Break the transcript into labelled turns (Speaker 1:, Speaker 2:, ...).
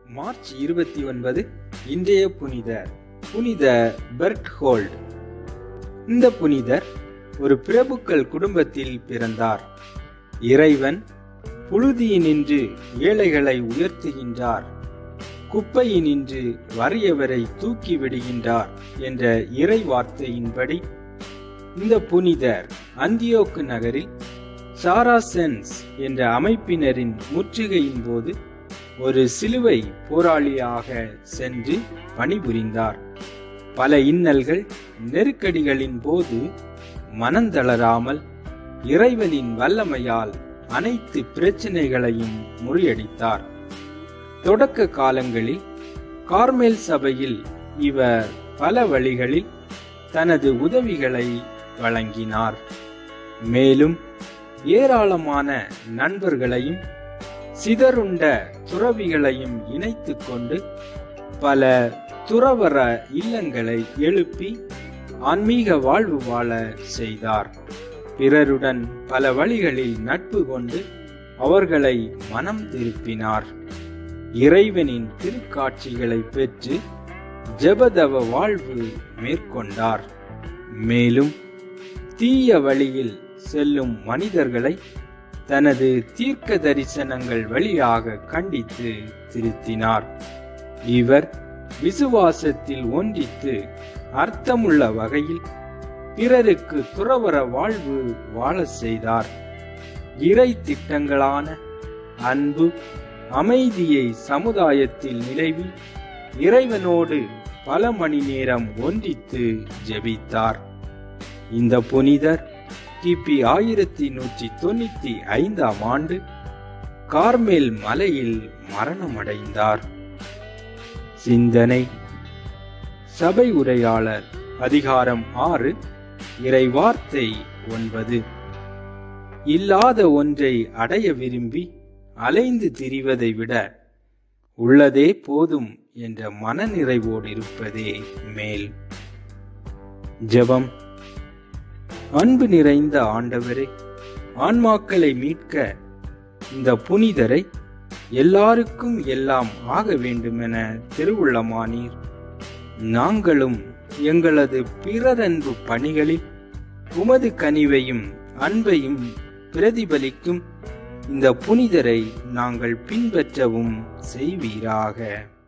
Speaker 1: March இருபத்தி ஒன்பது இன்றைய புனிதர் புனித பெர்ட்ஹோல்ட் இந்த புனிதர் ஒரு பிரபுக்கள் குடும்பத்தில் பிறந்தார் இறைவன் புழுதியினின்று ஏழைகளை உயர்த்துகின்றார் குப்பையினின்று வறியவரை தூக்கி விடுகின்றார் என்ற இறை வார்த்தையின்படி இந்த புனிதர் அந்தியோக்கு நகரில் சாராசென்ஸ் என்ற அமைப்பினரின் முற்றுகையின் போது ஒரு சிலுவை போராளியாக சென்று பணிபுரிந்தார் பல இன்னல்கள் நெருக்கடிகளின் போது மனந்தளராமல் இறைவனின் வல்லமையால் அனைத்து பிரச்சனைகளையும் முறியடித்தார் தொடக்க காலங்களில் கார்மேல் சபையில் இவர் பல வழிகளில் தனது உதவிகளை வழங்கினார் மேலும் ஏராளமான நண்பர்களையும் சிதறுண்ட துறவிகளையும் இணைத்து கொண்டு பல துறவர இல்லங்களை எழுப்பி ஆன்மீக வாழ்வு வாழ செய்தார் பிறருடன் பல வழிகளில் நட்பு கொண்டு அவர்களை மனம் திருப்பினார் இறைவனின் திருக்காட்சிகளை பெற்று ஜபதவ வாழ்வு மேற்கொண்டார் மேலும் தீய வழியில் செல்லும் மனிதர்களை தனது தீர்க்க தரிசனங்கள் வழியாக கண்டித்து திருத்தினார் இவர் விசுவாசத்தில் ஒன்றித்து அர்த்தமுள்ள வகையில் பிறருக்கு துறவர வாழ்வு வாழ செய்தார் இறை திட்டங்களான அன்பு அமைதியை சமுதாயத்தில் நிலவி இறைவனோடு பல மணி நேரம் ஒன்றித்து ஜெபித்தார் இந்த புனிதர் கிபி ஆயிரத்தி நூற்றி தொண்ணூத்தி ஐந்தாம் ஆண்டு கார்மேல் மலையில் மரணமடைந்தார் சிந்தனை சபை உரையாளர் அதிகாரம் ஆறு இறை வார்த்தை ஒன்பது இல்லாத ஒன்றை அடைய விரும்பி அலைந்து திரிவதை விட உள்ளதே போதும் என்ற மனநிறைவோடு இருப்பதே மேல் ஜெபம் அன்பு நிறைந்த ஆண்டவரே ஆன்மாக்களை மீட்க இந்த புனிதரை எல்லாருக்கும் எல்லாம் ஆக வேண்டுமென திருவுள்ளமானீர் நாங்களும் எங்களது பிறரன்பு பணிகளில் உமது கனிவையும் அன்பையும் பிரதிபலிக்கும் இந்த புனிதரை நாங்கள் பின்பற்றவும் செய்வீராக